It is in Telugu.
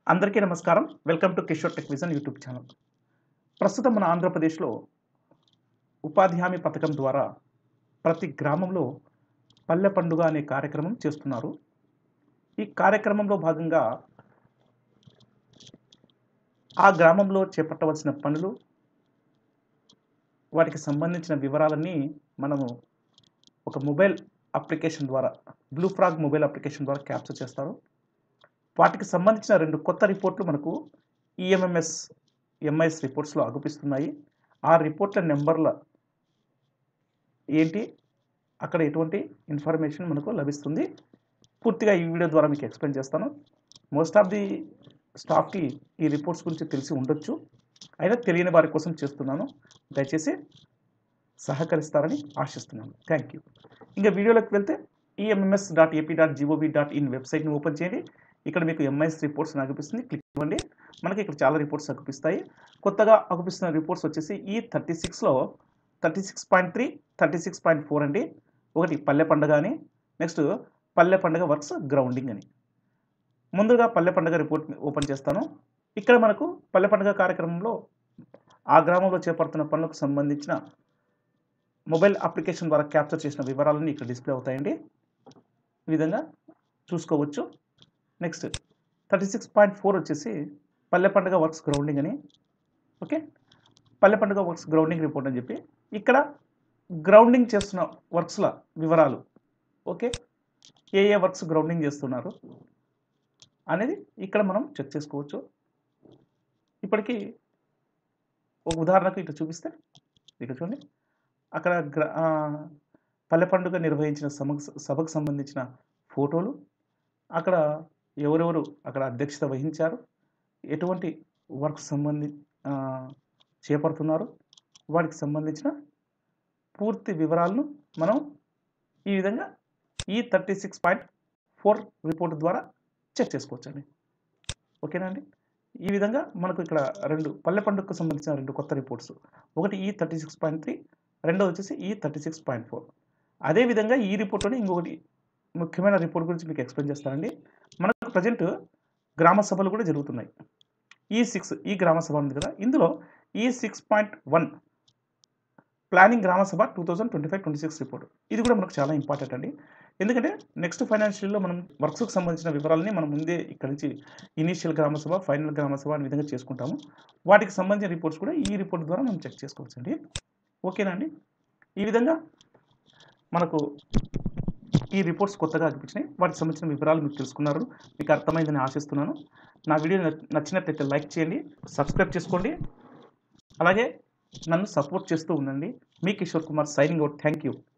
అందరికీ నమస్కారం welcome to Kishore tech vision YouTube channel ప్రస్తుతం మన ఆంధ్రప్రదేశ్లో ఉపాధి హామీ పథకం ద్వారా ప్రతి గ్రామంలో పల్లె పండుగ అనే కార్యక్రమం చేస్తున్నారు ఈ కార్యక్రమంలో భాగంగా ఆ గ్రామంలో చేపట్టవలసిన పనులు వాటికి సంబంధించిన వివరాలన్నీ మనము ఒక మొబైల్ అప్లికేషన్ ద్వారా బ్లూ ఫ్రాగ్ మొబైల్ అప్లికేషన్ ద్వారా క్యాప్చర్ చేస్తారు వాటికి సంబంధించిన రెండు కొత్త రిపోర్ట్లు మనకు ఈఎంఎంఎస్ ఎంఐఎస్ రిపోర్ట్స్లో అగుపిస్తున్నాయి ఆ రిపోర్ట్ల నెంబర్ల ఏంటి అక్కడ ఎటువంటి ఇన్ఫర్మేషన్ మనకు లభిస్తుంది పూర్తిగా ఈ వీడియో ద్వారా మీకు ఎక్స్ప్లెయిన్ చేస్తాను మోస్ట్ ఆఫ్ ది స్టాఫ్కి ఈ రిపోర్ట్స్ గురించి తెలిసి ఉండొచ్చు అయినా తెలియని వారి కోసం చేస్తున్నాను దయచేసి సహకరిస్తారని ఆశిస్తున్నాను థ్యాంక్ యూ ఇంకా వీడియోలోకి వెళ్తే EMMS dot AP dot G O V dot in వెబ్సైట్ని ఓపెన్ చేయండి ఇక్కడ మీకు ఎంఐఎస్ రిపోర్ట్స్ అగుపిస్తుంది క్లిక్ ఇవ్వండి మనకి ఇక్కడ చాలా రిపోర్ట్స్ అగుపిస్తాయి కొత్తగా అగుపిస్తున్న రిపోర్ట్స్ వచ్చేసి ఈ థర్టీ సిక్స్లో thirty six point three thirty six point four అండి ఒకటి పల్లె పండుగ అని నెక్స్ట్ పల్లె పండుగ వర్క్స్ గ్రౌండింగ్ అని ముందుగా పల్లె పండుగ రిపోర్ట్ ఓపెన్ చేస్తాను ఇక్కడ మనకు పల్లె పండుగ కార్యక్రమంలో ఆ గ్రామంలో చేపడుతున్న పనులకు సంబంధించిన మొబైల్ అప్లికేషన్ ద్వారా క్యాప్చర్ చేసిన వివరాలన్నీ ఇక్కడ డిస్ప్లే అవుతాయండి ఈ విధంగా చూసుకోవచ్చు next thirty six point four వచ్చేసి పల్లె పండుగ వర్క్స్ గ్రౌండింగ్ అని ఓకే పల్లె పండుగ వర్క్స్ గ్రౌండింగ్ రిపోర్ట్ అని చెప్పి ఇక్కడ గ్రౌండింగ్ చేస్తున్న వర్క్స్ల వివరాలు ఓకే ఏ ఏ వర్క్స్ గ్రౌండింగ్ చేస్తున్నారు అనేది ఇక్కడ మనం చెక్ చేసుకోవచ్చు ఇప్పటికీ ఒక ఉదాహరణకు ఇట్లా చూపిస్తే ఇక్కడ చూడండి అక్కడ గ్ర ఆ, పల్లె పండుగ నిర్వహించిన సభకు సభకు సంబంధించిన ఫోటోలు అక్కడ ఎవరెవరు అక్కడ అధ్యక్షత వహించారు ఎటువంటి వర్క్ సంబంధి ఆ, చేపడుతున్నారు వాటికి సంబంధించిన పూర్తి వివరాలను మనం ఈ విధంగా ఈ thirty six point four report ద్వారా చెక్ చేసుకోవచ్చండి ఓకేనా అండి ఈ విధంగా మనకు ఇక్కడ రెండు పల్లె పండుగకు సంబంధించిన రెండు కొత్త రిపోర్ట్స్ ఒకటి ఈ థర్టీ సిక్స్ పాయింట్ త్రీ రెండోది వచ్చేసి ఈ థర్టీ సిక్స్ పాయింట్ ఫోర్ అదేవిధంగా ఈ రిపోర్ట్లోనే ఇంకొకటి ముఖ్యమైన రిపోర్ట్ గురించి మీకు ఎక్స్ప్లెయిన్ చేస్తానండి మనకు ప్రజెంట్ గ్రామ సభలు కూడా జరుగుతున్నాయి ఈ సిక్స్ ఈ గ్రామ సభ ఉంది కదా ఇందులో ఈ six point one planning grama sabha two thousand twenty five twenty six report ఇది కూడా మనకు చాలా ఇంపార్టెంట్ అండి ఎందుకంటే నెక్స్ట్ ఫైనాన్షియల్లో మనం వర్క్స్కి సంబంధించిన వివరాలని మనం ముందే ఇక్కడ నుంచి ఇనీషియల్ గ్రామ సభ ఫైనల్ గ్రామ సభ అనే విధంగా చేసుకుంటాము వాటికి సంబంధించిన రిపోర్ట్స్ కూడా ఈ రిపోర్ట్ ద్వారా మనం చెక్ చేసుకోవచ్చండి ఓకేనా అండి ఈ విధంగా మనకు ఈ రిపోర్ట్స్ కొత్తగా అనిపించినాయి వాటికి సంబంధించిన వివరాలు మీకు తెలుసుకున్నారు మీకు అర్థమైందని ఆశిస్తున్నాను నా వీడియో నచ్- నచ్చినట్లయితే లైక్ చేయండి సబ్స్క్రైబ్ చేసుకోండి అలాగే నన్ను సపోర్ట్ చేస్తూ ఉండండి మీ Kishore Kumar signing out thank you